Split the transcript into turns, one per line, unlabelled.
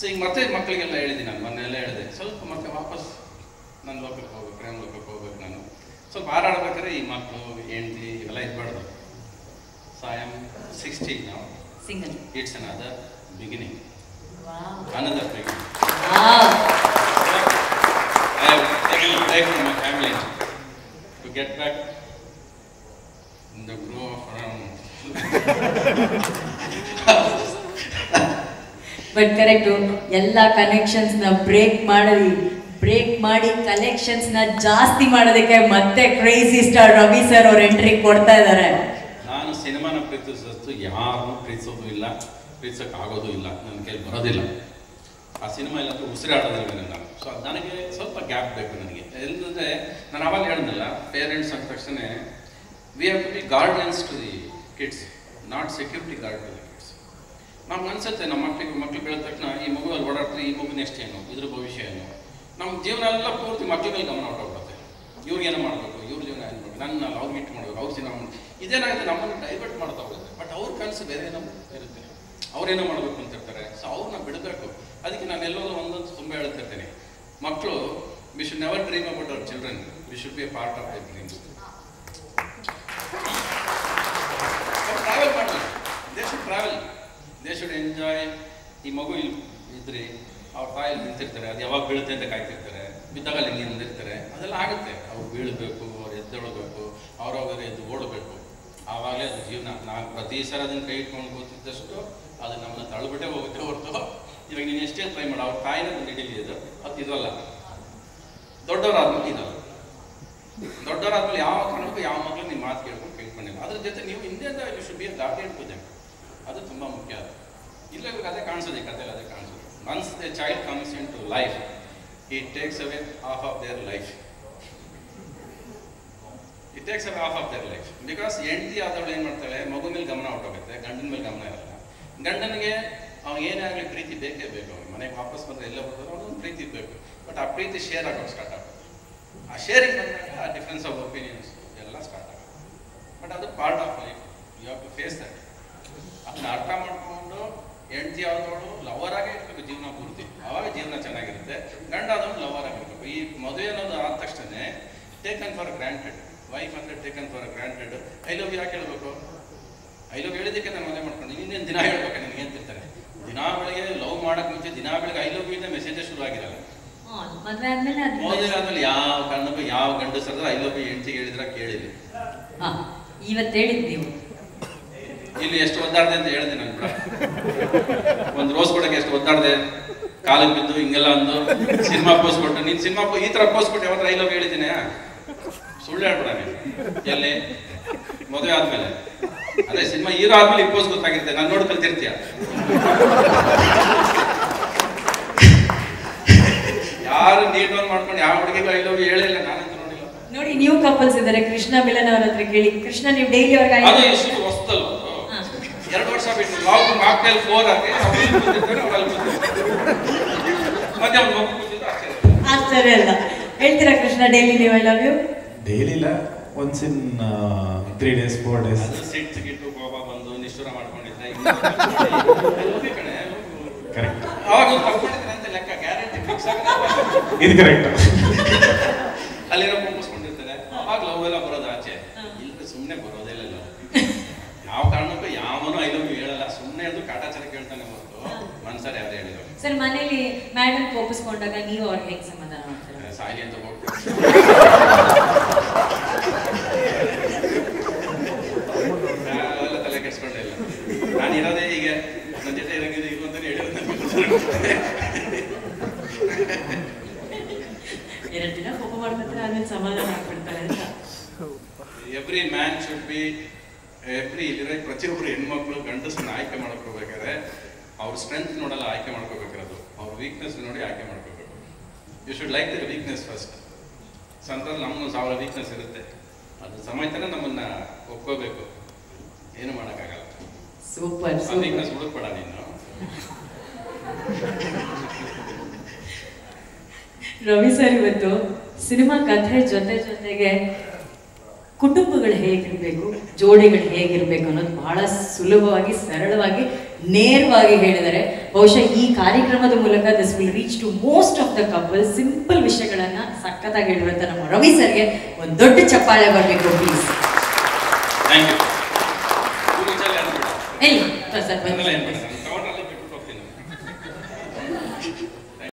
So ಈಗ ಮತ್ತೆ ಮಕ್ಕಳಿಗೆಲ್ಲ ಹೇಳಿದ್ದೀನಿ ನಾನು ಮೊನ್ನೆಲ್ಲ ಹೇಳಿದೆ ಸ್ವಲ್ಪ ಮತ್ತೆ ವಾಪಸ್ ನನ್ನ ಲೋಕಕ್ಕೆ ಹೋಗ್ಬೇಕು ಪ್ರೇಮ ಲೋಕಕ್ಕೆ ಹೋಗ್ಬೇಕು ನಾನು ಸ್ವಲ್ಪ ಹಾರಾಡ್ಬೇಕಾದ್ರೆ ಈ ಮಕ್ಕಳು ಹೆಂಡತಿ ಇವೆಲ್ಲ ಇರಬಾರ್ದು ಸೊ ಐ ಆಮ್ ಸಿಕ್ಸ್ಟಿ ನಾವು
single
it's another beginning
wow
another beginning.
Wow
I have taken a break from my family to get back in the groove of around.
But correct ಎಲ್ಲ connections ನ break ಮಾಡಿ break ಮಾಡಿ collections ನ ಜಾಸ್ತಿ ಮಾಡೋದಕ್ಕೆ ಮತ್ತೆ crazy star Ravi sir ಅವ್ರ entry ಕೊಡ್ತಾ ಇದ್ದಾರೆ
ನಾನು ಸಿನಿಮಾನ ಪ್ರೀತಿಸಿದಷ್ಟು ಯಾರನ್ನೂ ಪ್ರೀತಿಸೋದು ಇಲ್ಲ ಪ್ರೀತಿಸೋಕೆ ಆಗೋದು ಇಲ್ಲ ನನ್ನ ಕೈಲಿ ಬರೋದಿಲ್ಲ ಆ ಸಿನಿಮಾ ಇಲ್ಲ ಅಂತ ಉಸಿರಾಡೋದಿಲ್ಲ ನಾನು ಸೊ ನನಗೆ ಸ್ವಲ್ಪ ಗ್ಯಾಪ್ ಬೇಕು ನನಗೆ ಎಲ್ಲಂದರೆ ನಾನು ಅವಾಗ ಹೇಳಿದ್ನಲ್ಲ ಪೇರೆಂಟ್ಸ್ ಅಂದ ತಕ್ಷಣ we have to be guardians to the kids not security guard to the kids ನಮ್ಗೆ ಅನ್ಸುತ್ತೆ ನಮ್ಮ ಮಕ್ಕಳಿಗೆ ಮಕ್ಳು ಬೆಳೆದ ತಕ್ಷಣ ಈ ಮಗು ಅಲ್ಲಿ ಓಡಾಡ್ತಾರೆ ಈ ಮಗು ನೆಕ್ಸ್ಟ್ ಏನು ಇದ್ರ ಭವಿಷ್ಯ ಏನು ನಮ್ಮ ಜೀವನ ಎಲ್ಲ ಪೂರ್ತಿ ಮಕ್ಳ ಮೇಲೆ ಗಮನ ಹೊರಟೋಗ್ಬಿಡುತ್ತೆ ಇವ್ರಿಗೇನು ಮಾಡಬೇಕು ಇವ್ರ ಜೀವನ ಏನು ಮಾಡಬೇಕು ನನ್ನ ಅವ್ರಿಗೆ ಇಟ್ಟು ಮಾಡಬೇಕು ಅವ್ರ ಜೀವನ ಮಾಡ್ಬೇಕು ಇದೇನಾಗುತ್ತೆ ನಮ್ಮನ್ನು ಡೈವರ್ಟ್ ಮಾಡ್ತಾ ಹೋಗುತ್ತೆ ಬಟ್ ಅವ್ರ ಕನಸು ಬೇರೆ ಏನೋ ಇರುತ್ತೆ ಅವ್ರೇನೋ ಮಾಡಬೇಕು ಅಂತ ಇರ್ತಾರೆ ಸೊ ಅವ್ರನ್ನ ಬಿಡಬೇಕು ಅದಕ್ಕೆ ನಾನು ಎಲ್ಲೋ ಒಂದೊಂದು ತುಂಬ ಹೇಳ್ತಿರ್ತೇನೆ ಮಕ್ಕಳು we should never dream about our children we should be a part of their dreams travel ಮಾಡಲಿ they should travel they should enjoy ಈ ಮಗು ಇಲ್ಲಿ ಇದ್ರಿ ಅವ್ರ ತಾಯಿ ನಿಂತಿರ್ತಾರೆ ಅದು ಯಾವಾಗ ಬೀಳುತ್ತೆ ಅಂತ ಕಾಯ್ತಿರ್ತಾರೆ ಬಿದ್ದಾಗ ಅಲ್ಲಿ ಹಿಂಗೆ ನಿಂದಿರ್ತಾರೆ ಅದೆಲ್ಲ ಆಗುತ್ತೆ ಅವ್ರು ಬೀಳಬೇಕು ಅವ್ರು ಎದ್ದೇಳಬೇಕು ಅವ್ರವ್ರ ಎದ್ದು ಓಡಬೇಕು ಆವಾಗಲೇ ಅದು ಜೀವನ ನಾನು ಪ್ರತಿ ಸಲ ಅದನ್ನು ಕೈ ಇಟ್ಕೊಂಡು ಕೂತಿದ್ದಷ್ಟು ಅದು ನಮ್ಮನ್ನ ತಳ್ಬಿಟ್ಟೆ ಹೋಗುತ್ತೆ ಹೊರತು ಇವಾಗ ನೀನು ಎಷ್ಟೇ ಟ್ರೈ ಮಾಡು ಅವ್ರ ತಾಯಿನ ಬಂದು ಹಿಡೀಲಿ ಇದು ಅದು ಇದಲ್ಲ ದೊಡ್ಡವರಾದ್ಮೇಲೆ ಇದಲ್ಲ ದೊಡ್ಡವರಾದ್ಮೇಲೆ ಯಾವ ಕಾರಣಕ್ಕೂ ಯಾವ ಮಕ್ಕಳು ನಿಮ್ಮ ಮಾತು ಕೇಳ್ಕೊಂಡು ಕೇಳ್ಕೊಂಡಿಲ್ಲ ಅದ್ರ ಜೊತೆ ನೀವು ಹಿಂದೆಯಿಂದ you should be guardian to them ಅದು ತುಂಬ ಮುಖ್ಯ ಇಲ್ಲ ಇವಾಗ ಅದೇ ಕಾಣಿಸೋದು ಈ ಕಥೆಯಲ್ಲಿ ಅದೇ ಕಾಣಿಸೋದು once the child comes into life ಈ takes away half of their life it takes away half of their life because ಹೆಂಡತಿ ಆದವಳು ಏನು ಮಾಡ್ತಾಳೆ ಮಗು ಮೇಲೆ ಗಮನ ಹೊರಟೋಗುತ್ತೆ ಗಂಡನ ಮೇಲೆ ಗಮನ ಇರಲ್ಲ ಗಂಡನಿಗೆ ಅವ್ನು ಏನೇ ಆಗಲಿ ಪ್ರೀತಿ ಬೇಕೇ ಬೇಕು ಅವ್ನಿಗೆ ಮನೆಗೆ ವಾಪಸ್ ಬಂದರೆ ಎಲ್ಲ ಬರ್ತಾರೆ ಅವನೊಂದು ಪ್ರೀತಿ ಬೇಕು ಬಟ್ ಆ ಪ್ರೀತಿ ಶೇರ್ ಆಗೋಕೆ ಸ್ಟಾರ್ಟ್ ಆಗುತ್ತೆ ಆ ಶೇರಿಂಗ್ ಬಂದಾಗ ಆ ಡಿಫ್ರೆನ್ಸ್ ಆಫ್ ಒಪಿನಿಯನ್ಸ್ ಎಲ್ಲ ಸ್ಟಾರ್ಟ್ ಆಗುತ್ತೆ ಬಟ್ ಅದು part of life you have to face that ಅದನ್ನ ಅರ್ಥ ಮಾಡ್ಕೊಂಡು ಹೆಂಡತಿ ಆದವಳು ಲವರ್ ಆಗೇ ಇರಬೇಕು ಜೀವನ ಪೂರ್ತಿ ಆವಾಗ ಜೀವನ ಚೆನ್ನಾಗಿರುತ್ತೆ ಗಂಡ ಆದವನು ಲವರ್ ಆಗಿರ್ಬೇಕು ಈ ಮದುವೆ ಅನ್ನೋದು ಆದ ತಕ್ಷಣ ಟೇಕನ್ ಫಾರ್ ಗ್ರಾಂಟೆಡ್ ವೈಫ್ ಅಂದರೆ taken for granted I love ಯಾಕೆ ಹೇಳ್ಬೇಕು ಐ ಲವ್ ಹೇಳಿದ್ದಕ್ಕೆ ನಾನು ಮದುವೆ ಮಾಡ್ಕೊಂಡು ಇನ್ನೇನು ದಿನ ಹೇಳ್ಬೇಕು ನನಗೆ ಅಂತಿರ್ತಾನೆ ದಿನಾ ಬೆಳಗ್ಗೆ ಲವ್ ಮಾಡಕ್ಕೆ ಮುಂಚೆ ದಿನಾ ಬೆಳಗ್ಗೆ ಐ ಲವ್ ಇಂದ ಮೆಸೇಜೇ ಶುರು ಆಗಿರಲ್ಲ
ಮದ್ವೆ ಆದ್ಮೇಲೆ ಅದು
ಮದುವೆ ಆದ್ಮೇಲೆ ಯಾವ ಕಾರಣಕ್ಕೂ ಯಾವ ಗಂಡಸರ ಐ ಲವ್ ಹೆಂಡತಿ ಹೇಳಿದ್ರ ಕೇಳಿಲ್ಲ
ಹಾ ಇವತ್ತು ಹೇಳಿದ್ ನೀವು
ಇಲ್ಲಿ ಎಷ್ಟು ಒದ್ದಾಡ್ದೆ ಅಂತ ಹೇಳಿದೆ ನಾನು ಕೂಡ ಒಂದು ರೋಸ್ ಕೊಡಕ್ಕೆ ಎಷ್ಟು ಒದ್ದಾಡ್ದೆ ಕಾಲಿಗೆ ಬಿದ್ದು ಹಿಂಗೆಲ್ಲ ಅಂದು ಸಿನಿಮಾ ಪೋಸ್ ಕೊಟ್ಟು ನೀನ್ ಸಿನಿಮಾ ಈ ತರ ಪೋಸ್ ಕೊಟ್ಟು ಯಾವತ್ತರ ಐ ಲವ್ ಹೇಳಿದ್ದೀನಿ ಸುಳ್ಳು ಹೇಳ್ಬೇಡ ನೀನು ಎಲ್ಲಿ ಮದುವೆ ಆದ್ಮೇಲೆ ಅದೇ ಸಿನಿಮಾ ಹೀರೋ ಆದ್ಮೇಲೆ ಈ ಪೋಸ್ ಗೊತ್ತಾಗಿರುತ್ತೆ ನಾನು ನೋಡಿ ಕಲ್ತಿರ್ತೀಯ ಯಾರು ನೀಟ್ ಆನ್ ಮಾಡ್ಕೊಂಡು ಯಾವ ಹುಡುಗಿಗೂ ಐ ಲವ್ ಹೇಳಿಲ್ಲ ನಾನಂತೂ ನೋಡಿಲ್ಲ
ನೋಡಿ ನ್ಯೂ ಕಪಲ್ಸ್ ಇದ್ದಾರೆ ಕೃಷ್ಣ ಮಿಲನ್ ಅವ್ರ ಹತ್ರ ಕೇಳಿ ಕೃಷ್ಣ ನೀವು ಡೈಲಿ
ಅದು
ಅವ್ರಿಗೆ
ಇಷ್ಟು ಹೊಸ್ತಲ್ಲ ಅದು.
ಹಾ.
ಎರಡು ವರ್ಷ ಬಿಟ್ಟು ಲಾಕ್ ಮಾಕ್ಟೇಲ್ ಫೋರ್ ಆಗಿ ಅವ್ರು ಇಲ್ಲಿ ಕೂತಿರ್ತಾರೆ, ಅವ್ರು ಅಲ್ಲಿ ಕೂತಿರ್ತಾರೆ. ಮತ್ತೆ ಅವ್ನು ಮಗು ಕೂತಿದ್ದು ಆಶ್ಚರ್ಯ.
ಆಶ್ಚರ್ಯ ಅಲ್ಲ ಹೇಳ್ತೀರಾ ಕೃಷ್ಣ ಡೈಲಿ ನೀವು ಐ ಲವ್ ಯು
ಡೈಲಿ ಇಲ್ಲ once in three days four days
ಅದು ಸಿಟ್ಟು ಗಿಟ್ಟು ಕೋಪ ಬಂದು ನಿಷ್ಠುರ ಮಾಡ್ಕೊಂಡಿದ್ದೆ ಇನ್ನು ಕಣೆ
ಕರೆಕ್ಟ್
ಅವಾಗ ಒಂದು ತಪ್ಪಿಟ್ಟಿದ್ರೆ ಅಂತ ಲೆಕ್ಕ ಗ್ಯಾರಂಟಿ ಫಿಕ್ಸ್ ಆಗುತ್ತೆ
ಇದು ಕರೆಕ್ಟ್
ಅಲ್ಲಿರೋ ಮುಗಿಸ್ಕೊಂಡಿರ್ತಾರೆ ಅವಾಗ ಲವ್ ಎಲ್ಲ ಬರೋದು ಆಚೆ ಇಲ್ಲ ಸುಮ್ಮನೆ ಬರೋದೇ ಇಲ್ಲ love. ಯಾವ ಕಾರಣಕ್ಕೂ ಯಾವನೂ ಐ ಲವ್ ಹೇಳಲ್ಲ ಸುಮ್ಮನೆ ಅದು ಕಾಟಾಚಾರ ಕೇಳ್ತಾನೆ ಹೊರತು ಮನ್ಸರ್ ಯಾರು ಹೇಳಿರೋ
ಸರ್ ಮನೇಲಿ ಮೇಡಮ್ ಕೋಪಿಸ್ಕೊಂಡಾಗ ನೀವು ಅವ್ರಿಗೆ ಹೇಗೆ ಸಮಾಧಾನ ಮಾಡ್ತೀರಾ
ಸಾಯಿ ಅಂತ ಹೋಗ್ತಾರೆ ನಾವೆಲ್ಲ ತಲೆ ಕೆಡ್ಸ್ಕೊಂಡೇ ಇಲ್ಲ ನಾನು ಇರೋದೇ ಹೀಗೆ ನನ್ನ ಜೊತೆ ಇರಂಗಿದೆ ಈಗ ಅಂತ ಹೇಳಿ
ಎರಡು ದಿನ ಕೋಪ ಮಾಡ್ಕೊತಾರೆ ಆಮೇಲೆ ಸಮಾಧಾನ ಆಗ್ಬಿಡ್ತಾರೆ ಅಂತ
every man should be every ಇಲ್ಲಿರೋ ಪ್ರತಿಯೊಬ್ಬರು ಹೆಣ್ಮಕ್ಳು ಗಂಡಸನ್ನ ಆಯ್ಕೆ ಮಾಡ್ಕೋಬೇಕಾದ್ರೆ ಅವ್ರ ಸ್ಟ್ರೆಂತ್ ನೋಡಲ್ಲ ಆಯ್ಕೆ ಮಾಡ್ಕೋಬೇಕಿರೋದು ಅವ್ರ ವೀಕ್ನೆಸ್ ನೋಡಿ ಆಯ್ಕೆ ಮಾಡ್ಕೋಬೇಕು you should like their weakness first ಸಂತಲ್ಲಿ ನಮಗೂ ಸಾವಿರ ವೀಕ್ನೆಸ್ ಇರುತ್ತೆ ಅದು ಸಮೇತನೇ ನಮ್ಮನ್ನ ಒಪ್ಕೋಬೇಕು ಏನು ಮಾಡೋಕ್ಕಾಗಲ್ಲ
ಸೂಪರ್
ಆ
ಸೂಪರ್
ವೀಕ್ನೆಸ್ ಹುಡುಕ್ಬೇಡ ನೀನು
ರವಿ ಸರ್ ಇವತ್ತು ಸಿನಿಮಾ ಕಥೆ ಜೊತೆ ಜೊತೆಗೆ ಕುಟುಂಬಗಳು ಹೇಗಿರ್ಬೇಕು ಜೋಡಿಗಳು ಹೇಗಿರ್ಬೇಕು ಅನ್ನೋದು ಬಹಳ ಸುಲಭವಾಗಿ ಸರಳವಾಗಿ ನೇರವಾಗಿ ಹೇಳಿದ್ದಾರೆ ಬಹುಶಃ ಈ ಕಾರ್ಯಕ್ರಮದ ಮೂಲಕ this will reach to most of the couple simple ವಿಷಯಗಳನ್ನ ಸಖತ್ತಾಗಿ ಹೇಳಿರುವಂತ ನಮ್ಮ ರವಿ ಸರ್ಗೆ ಒಂದು ದೊಡ್ಡ ಚಪ್ಪಾಳೆ ಬರಬೇಕು ಪ್ಲೀಸ್
ಥ್ಯಾಂಕ್ ಯು ಯಾರು ಬೇಡ
ಇಲ್ಲ ಸರ್
ಅದನ್ನೆಲ್ಲ
ಬನ್ನಿ
ಏನು ಬೇಡ